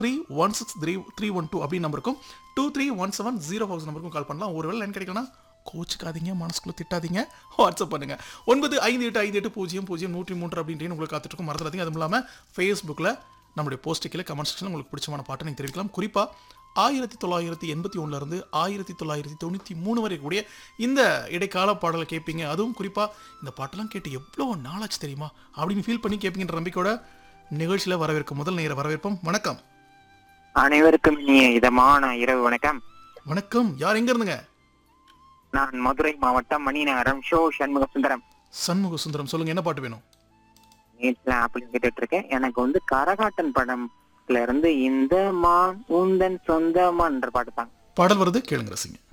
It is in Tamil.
three one six three three one two அப்படின்னு நம்பருக்கும் two three one seven zero house நம்பருக்கும் கால் பண்ணலாம் ஒருவேளை லைன் கிடைக்கலனா கோச்சுக்காதீங்க மனசுக்குள்ள திட்டாதீங்க வாட்ஸ்அப் பண்ணுங்க ஒன்பது ஐந்து எட்டு ஐந்து எட்டு பூஜ்ஜியம் பூஜ்ஜியம் நூற்றி மூன்று அப்படின்னு உங்களுக்கு காத்துட்டு மறந்துடாதீங்க அதுவும் இல்லாமல் ஃபேஸ்புக்கில் நம்முடைய போஸ்ட் கீழே கமெண்ட் செக்ஷனில் உங்களுக்கு பிடிச்சமான பாட்டை நீங்கள் தெரிவிக்கலாம் குறிப்பாக ஆயிரத்தி தொள்ளாயிரத்தி எண்பத்தி ஒன்றுலேருந்து ஆயிரத்தி தொள்ளாயிரத்தி தொண்ணூற்றி மூணு வரை கூடிய இந்த இடைக்கால பாடலை கேட்பீங்க அதுவும் குறிப்பாக இந்த பாட்டெல்லாம் கேட்டு எவ்வளோ நாளாச்சு தெரியுமா அப்படின்னு ஃபீல் பண்ணி கேட்பீங்கன்ற நம்பிக்கையோட நிகழ்ச்சியில் வரவேற்கும் முதல் நேர வரவேற்போம் வணக்கம் அனைவருக்கும் இனிய இதமான இரவு வணக்கம் வணக்கம் யார் எங்க இருந்துங்க நான் மதுரை மாவட்டம் மணிநகரம் ஷோ சண்முக சுந்தரம் சண்முக சுந்தரம் சொல்லுங்க என்ன பாட்டு வேணும் நேற்று அப்படி கேட்டுட்டு இருக்கேன் எனக்கு வந்து கரகாட்டன் படம்ல இருந்து இந்த மா உந்தன் சொந்தமான்ற பாட்டு தான் பாடல் வருது கேளுங்க ரசிங்க